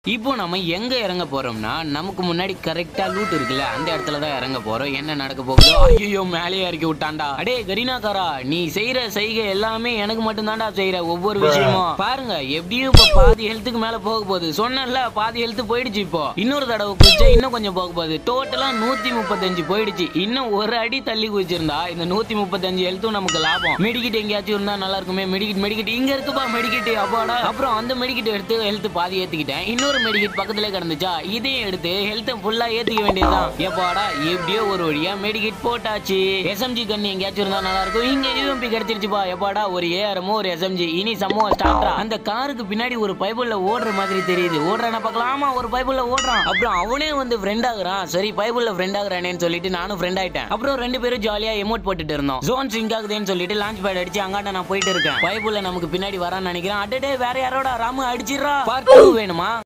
இப்போ நம்ம எங்க இறங்க போறோம்னா நமக்கு முன்னாடி கரெக்டா லூட் இருக்குல்ல அந்த இடத்துல தான் இறங்க போறோம் என்ன நடக்க போகுதோ ஐயோ மேலேயே இறக்கி விட்டான்டா அடே கரீனாக்காரா நீ செய்யற செய்கை எல்லாமே எனக்கு மட்டும் தான்டா செய்யற ஒவ்வொரு விஷயமும் பாருங்க எப்படியும் இப்ப பாதி ஹெல்த்துக்கு மேல போக போகுது சொன்னேன்ல பாதி ஹெல்த் போயிடுச்சு இப்போ இன்னொரு தடவை குதிச்சா இன்னும் கொஞ்சம் போக போகுது டோட்டலா நூத்தி முப்பத்தஞ்சு போயிடுச்சு இன்னும் ஒரு அடி தள்ளி குதிச்சிருந்தா இந்த நூத்தி முப்பத்தஞ்சு ஹெல்த்தும் நமக்கு லாபம் மெடிக்கிட் எங்கேயாச்சும் இருந்தா நல்லா இருக்குமே மெடிக்கிட் மெடிக்கிட் இங்க இருக்குப்பா மெடிக்கிட் அப்பாடா அப்புறம் அந்த மெடிக்கிட் எடுத்து ஹெல்த் பாதி ஏத்திக்கிட்டேன் இன்னொரு மெடிக்கிட் பக்கத்துல கிடந்துச்சா இதையும் எடுத்து ஹெல்த் ஃபுல்லா ஏத்திக்க வேண்டியதுதான் எப்பாடா எப்படியோ ஒரு வழியா மெடிக்கிட் போட்டாச்சு எஸ்எம்ஜி கண்ணி எங்கேயாச்சும் இருந்தா நல்லா இருக்கும் இங்க யூஎம்பி கிடைச்சிருச்சுப்பா எப்பாடா ஒரு ஏஆர்எம் ஒரு எஸ்எம்ஜி இனி சமூக ஸ்டார்டா அந்த காருக்கு பின்னாடி ஒரு பைபிள்ல ஓடுற மாதிரி தெரியுது ஓடுறான பார்க்கலாம் ஆமா ஒரு பைபிள்ல ஓடுறான் அப்புறம் அவனே வந்து ஃப்ரெண்ட் ஆகுறான் சரி பைபிள்ல ஃப்ரெண்ட் ஆகுறானேன்னு சொல்லிட்டு நானும் ஃப்ரெண்ட் ஆயிட்டேன் அப்புறம் ரெண்டு பேரும் ஜாலியா எமோட் போட்டுட்டு இருந்தோம் ஜோன் சிங்க் ஆகுதுன்னு சொல்லிட்டு லான்ச் பேட் அடிச்சு அங்காட்ட நான் போயிட்டு இருக்கேன் பைபிள்ல நமக்கு பின்னாடி வரான்னு நினைக்கிறேன் அடடே வேற யாரோட ராமு அடிச்சிடுறா பார்ட் டூ வேணுமா